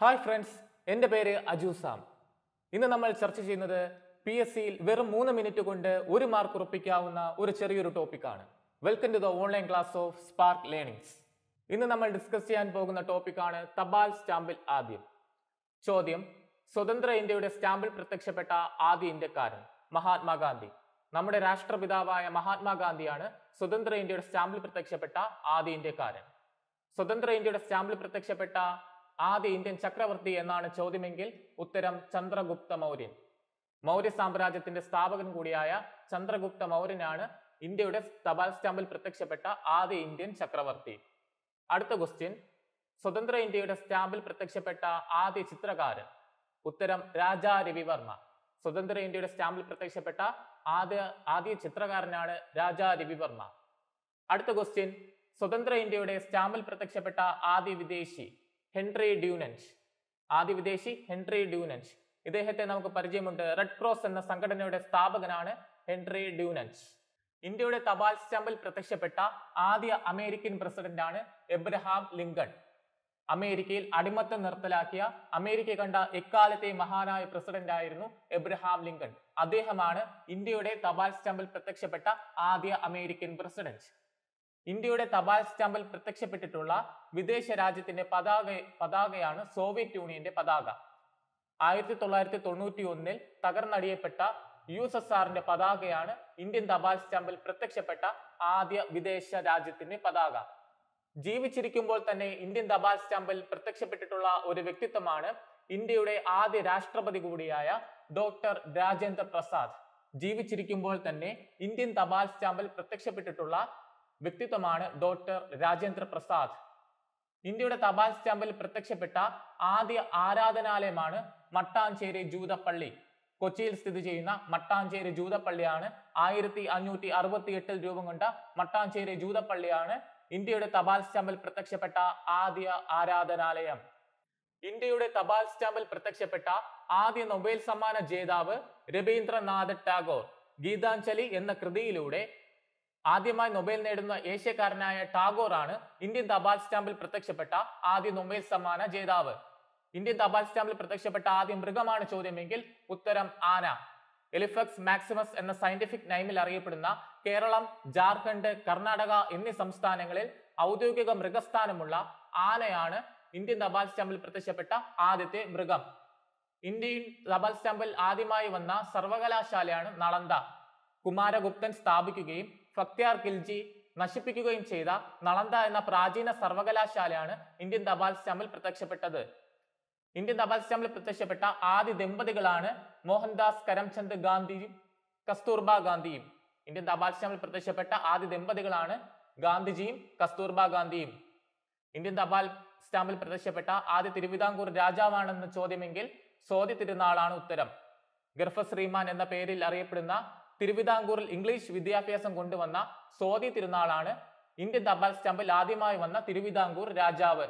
hi friends എൻ്റെ പേര് Aju Sam ഇന്ന് നമ്മൾ ചർച്ച ചെയ്യുന്നത് പി എസ് സിയിൽ വെറും മൂന്ന് മിനിറ്റ് കൊണ്ട് ഒരു മാർക്ക് ഉറപ്പിക്കാവുന്ന ഒരു ചെറിയൊരു ടോപ്പിക്കാണ് welcome to the online class of Spark Learnings ഇന്ന് നമ്മൾ ഡിസ്കസ് ചെയ്യാൻ പോകുന്ന ടോപ്പിക്കാണ് തപാൽ സ്റ്റാമ്പിൽ ആദ്യം ചോദ്യം സ്വതന്ത്ര ഇന്ത്യയുടെ സ്റ്റാമ്പിൽ പ്രത്യക്ഷപ്പെട്ട ആദ്യ ഇന്ത്യക്കാരൻ മഹാത്മാഗാന്ധി നമ്മുടെ രാഷ്ട്രപിതാവായ മഹാത്മാഗാന്ധിയാണ് സ്വതന്ത്ര ഇന്ത്യയുടെ സ്റ്റാമ്പിൽ പ്രത്യക്ഷപ്പെട്ട ആദ്യ ഇന്ത്യക്കാരൻ സ്വതന്ത്ര ഇന്ത്യയുടെ സ്റ്റാമ്പിൽ പ്രത്യക്ഷപ്പെട്ട ആദ്യ ഇന്ത്യൻ ചക്രവർത്തി എന്നാണ് ചോദ്യമെങ്കിൽ ഉത്തരം ചന്ദ്രഗുപ്ത മൗര്യൻ മൗര്യ സാമ്രാജ്യത്തിന്റെ സ്ഥാപകൻ കൂടിയായ ചന്ദ്രഗുപ്ത മൗര്യനാണ് ഇന്ത്യയുടെ തപാൽ സ്റ്റാമ്പിൽ പ്രത്യക്ഷപ്പെട്ട ആദ്യ ഇന്ത്യൻ ചക്രവർത്തി അടുത്ത ക്വസ്റ്റ്യൻ സ്വതന്ത്ര ഇന്ത്യയുടെ സ്റ്റാമ്പിൽ പ്രത്യക്ഷപ്പെട്ട ആദ്യ ചിത്രകാരൻ ഉത്തരം രാജാ രവിവർമ്മ സ്വതന്ത്ര ഇന്ത്യയുടെ സ്റ്റാമ്പിൽ പ്രത്യക്ഷപ്പെട്ട ആദ്യ ആദ്യ ചിത്രകാരനാണ് രാജാ രവിവർമ്മ അടുത്ത ക്വസ്റ്റ്യൻ സ്വതന്ത്ര ഇന്ത്യയുടെ സ്റ്റാമ്പിൽ പ്രത്യക്ഷപ്പെട്ട ആദ്യ വിദേശി ഹെൻറി ഡ്യൂനൻസ് ആദ്യ വിദേശി ഹെൻറി ഡ്യൂനൻസ് ഇദ്ദേഹത്തെ നമുക്ക് പരിചയമുണ്ട് റെഡ് ക്രോസ് എന്ന സംഘടനയുടെ സ്ഥാപകനാണ് ഹെൻറി ഡ്യൂനൻസ് ഇന്ത്യയുടെ തപാൽ സ്റ്റാമ്പിൽ പ്രത്യക്ഷപ്പെട്ട ആദ്യ അമേരിക്കൻ പ്രസിഡന്റാണ് എബ്രഹാം ലിങ്കൺ അമേരിക്കയിൽ അടിമത്തം നിർത്തലാക്കിയ അമേരിക്ക കണ്ട എക്കാലത്തെ മഹാനായ പ്രസിഡന്റ് ആയിരുന്നു എബ്രഹാം ലിങ്കൺ അദ്ദേഹമാണ് ഇന്ത്യയുടെ തപാൽ സ്റ്റാമ്പിൽ പ്രത്യക്ഷപ്പെട്ട ആദ്യ അമേരിക്കൻ പ്രസിഡന്റ് ഇന്ത്യയുടെ തപാൽ സ്റ്റാമ്പിൽ പ്രത്യക്ഷപ്പെട്ടിട്ടുള്ള വിദേശ രാജ്യത്തിന്റെ പതാക പതാകയാണ് സോവിയറ്റ് യൂണിയന്റെ പതാക ആയിരത്തി തൊള്ളായിരത്തി തൊണ്ണൂറ്റി ഒന്നിൽ തകർന്നടിയപ്പെട്ട യു എസ് എസ് ആറിന്റെ പതാകയാണ് ഇന്ത്യൻ തപാൽ സ്റ്റാമ്പിൽ പ്രത്യക്ഷപ്പെട്ട ആദ്യ വിദേശ രാജ്യത്തിന്റെ പതാക ജീവിച്ചിരിക്കുമ്പോൾ തന്നെ ഇന്ത്യൻ തപാൽ സ്റ്റാമ്പിൽ പ്രത്യക്ഷപ്പെട്ടിട്ടുള്ള ഒരു വ്യക്തിത്വമാണ് ഇന്ത്യയുടെ ആദ്യ രാഷ്ട്രപതി കൂടിയായ ഡോക്ടർ രാജേന്ദ്ര പ്രസാദ് ജീവിച്ചിരിക്കുമ്പോൾ തന്നെ ഇന്ത്യൻ തപാൽ സ്റ്റാമ്പിൽ പ്രത്യക്ഷപ്പെട്ടിട്ടുള്ള വ്യക്തിത്വമാണ് ഡോക്ടർ രാജേന്ദ്ര പ്രസാദ് ഇന്ത്യയുടെ തപാൽ സ്റ്റാമ്പിൽ പ്രത്യക്ഷപ്പെട്ട ആദ്യ ആരാധനാലയമാണ് മട്ടാഞ്ചേരി ജൂതപ്പള്ളി കൊച്ചിയിൽ സ്ഥിതി ചെയ്യുന്ന മട്ടാഞ്ചേരി ജൂതപ്പള്ളിയാണ് ആയിരത്തി അഞ്ഞൂറ്റി അറുപത്തി എട്ടിൽ രൂപം കൊണ്ട മട്ടാഞ്ചേരി ജൂതപ്പള്ളിയാണ് ഇന്ത്യയുടെ തപാൽ സ്റ്റാമ്പിൽ പ്രത്യക്ഷപ്പെട്ട ആദ്യ ആരാധനാലയം ഇന്ത്യയുടെ തപാൽ സ്റ്റാമ്പിൽ പ്രത്യക്ഷപ്പെട്ട ആദ്യ നൊബേൽ സമ്മാന ജേതാവ് രവീന്ദ്രനാഥ് ടാഗോർ ഗീതാഞ്ജലി എന്ന കൃതിയിലൂടെ ആദ്യമായി നൊബേൽ നേടുന്ന ഏഷ്യക്കാരനായ ടാഗോർ ആണ് ഇന്ത്യൻ തപാൽ സ്റ്റാമ്പിൽ പ്രത്യക്ഷപ്പെട്ട ആദ്യ നൊബേൽ സമ്മാന ജേതാവ് ഇന്ത്യൻ തപാൽ സ്റ്റാമ്പിൽ പ്രത്യക്ഷപ്പെട്ട ആദ്യ മൃഗമാണ് ചോദ്യമെങ്കിൽ ഉത്തരം ആന എലിഫക്സ് മാക്സിമസ് എന്ന സയന്റിഫിക് നൈമിൽ അറിയപ്പെടുന്ന കേരളം ജാർഖണ്ഡ് കർണാടക എന്നീ സംസ്ഥാനങ്ങളിൽ ഔദ്യോഗിക മൃഗസ്ഥാനമുള്ള ആനയാണ് ഇന്ത്യൻ തപാൽ സ്റ്റാമ്പിൽ പ്രത്യക്ഷപ്പെട്ട ആദ്യത്തെ മൃഗം ഇന്ത്യൻ തപാൽ സ്റ്റാമ്പിൽ ആദ്യമായി വന്ന സർവകലാശാലയാണ് നളന്ദ കുമാരഗുപ്തൻ സ്ഥാപിക്കുകയും ഫക്തിയാർ ഖിൽജി നശിപ്പിക്കുകയും ചെയ്ത നളന്ദ എന്ന പ്രാചീന സർവകലാശാലയാണ് ഇന്ത്യൻ തപാൽ സ്റ്റാമ്പിൽ പ്രത്യക്ഷപ്പെട്ടത് ഇന്ത്യൻ തപാൽ സ്റ്റാമ്പിൽ പ്രത്യക്ഷപ്പെട്ട ആദ്യ ദമ്പതികളാണ് മോഹൻദാസ് കരംചന്ദ് ഗാന്ധിയും കസ്തൂർബ ഗാന്ധിയും ഇന്ത്യൻ തപാൽ സ്റ്റാമ്പിൽ പ്രത്യക്ഷപ്പെട്ട ആദ്യ ദമ്പതികളാണ് ഗാന്ധിജിയും കസ്തൂർബ ഗാന്ധിയും ഇന്ത്യൻ തപാൽ സ്റ്റാമ്പിൽ പ്രത്യക്ഷപ്പെട്ട ആദ്യ തിരുവിതാംകൂർ രാജാവാണെന്ന ചോദ്യമെങ്കിൽ സോതി തിരുനാളാണ് ഉത്തരം ഗർഭശ്രീമാൻ എന്ന പേരിൽ അറിയപ്പെടുന്ന തിരുവിതാംകൂറിൽ ഇംഗ്ലീഷ് വിദ്യാഭ്യാസം കൊണ്ടുവന്ന സോതി തിരുനാളാണ് ഇന്ത്യൻ തപാൽ സ്റ്റാമ്പിൽ ആദ്യമായി വന്ന തിരുവിതാംകൂർ രാജാവ്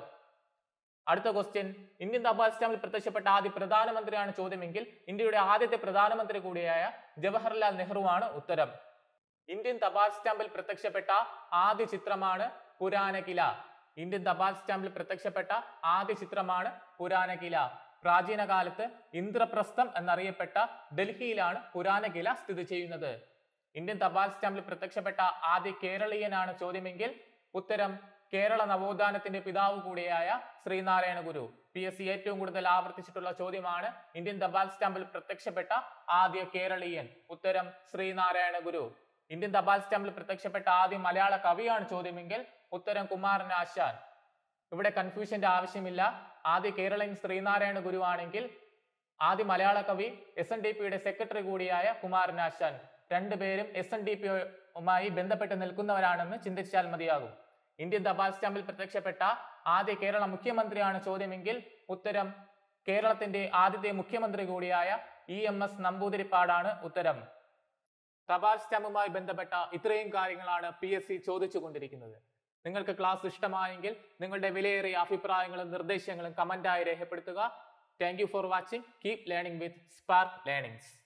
അടുത്ത ക്വസ്റ്റ്യൻ ഇന്ത്യൻ തപാൽ സ്റ്റാമ്പിൽ പ്രത്യക്ഷപ്പെട്ട ആദ്യ പ്രധാനമന്ത്രിയാണ് ചോദ്യമെങ്കിൽ ഇന്ത്യയുടെ ആദ്യത്തെ പ്രധാനമന്ത്രി കൂടിയായ ജവഹർലാൽ നെഹ്റുവാണ് ഉത്തരം ഇന്ത്യൻ തപാൽ സ്റ്റാമ്പിൽ പ്രത്യക്ഷപ്പെട്ട ആദ്യ ചിത്രമാണ് പുരാനകില ഇന്ത്യൻ തപാൽ സ്റ്റാമ്പിൽ പ്രത്യക്ഷപ്പെട്ട ആദ്യ ചിത്രമാണ് പുരാനകില പ്രാചീന കാലത്ത് ഇന്ദ്രപ്രസ്ഥം എന്നറിയപ്പെട്ട ഡൽഹിയിലാണ് പുരാനകില സ്ഥിതി ചെയ്യുന്നത് ഇന്ത്യൻ തപാൽ സ്റ്റാമ്പിൽ പ്രത്യക്ഷപ്പെട്ട ആദ്യ കേരളീയനാണ് ചോദ്യമെങ്കിൽ ഉത്തരം കേരള നവോത്ഥാനത്തിന്റെ പിതാവ് കൂടിയായ Sreenarayana Guru P S C ഏറ്റവും കൂടുതൽ ആവർത്തിച്ചിട്ടുള്ള ചോദ്യമാണ് ഇന്ത്യൻ തപാൽ സ്റ്റാമ്പിൽ പ്രത്യക്ഷപ്പെട്ട ആദ്യ കേരളീയൻ ഉത്തരം ശ്രീനാരായണ ഗുരു ഇന്ത്യൻ തപാൽ സ്റ്റാമ്പിൽ പ്രത്യക്ഷപ്പെട്ട ആദ്യ മലയാള കവിയാണ് ചോദ്യമെങ്കിൽ ഉത്തരം കുമാരൻ ആശാൻ ഇവിടെ കൺഫ്യൂഷന്റെ ആവശ്യമില്ല ആദ്യ കേരളീയൻ ശ്രീനാരായണ ഗുരു ആണെങ്കിൽ ആദ്യ മലയാള കവി എസ് എൻ ഡി പിയുടെ സെക്രട്ടറി കൂടിയായ കുമാരൻ ആശാൻ രണ്ടുപേരും എസ് എൻ ഡി പിയുമായി ബന്ധപ്പെട്ട് നിൽക്കുന്നവരാണെന്ന് ചിന്തിച്ചാൽ മതിയാകും ഇന്ത്യൻ തപാൽ സ്റ്റാമ്പിൽ പ്രത്യക്ഷപ്പെട്ട ആദ്യ കേരള മുഖ്യമന്ത്രിയാണ് ചോദ്യമെങ്കിൽ ഉത്തരം കേരളത്തിന്റെ ആദ്യത്തെ മുഖ്യമന്ത്രി കൂടിയായ ഇ എം എസ് നമ്പൂതിരിപ്പാടാണ് ഉത്തരം തപാൽ സ്റ്റാമ്പുമായി ബന്ധപ്പെട്ട ഇത്രയും കാര്യങ്ങളാണ് പി എസ് സി ചോദിച്ചുകൊണ്ടിരിക്കുന്നത് നിങ്ങൾക്ക് ക്ലാസ് ഇഷ്ടമായെങ്കിൽ നിങ്ങളുടെ വിലയേറിയ അഭിപ്രായങ്ങളും നിർദ്ദേശങ്ങളും കമന്റായി രേഖപ്പെടുത്തുക thank you for watching keep learning with Spark learnings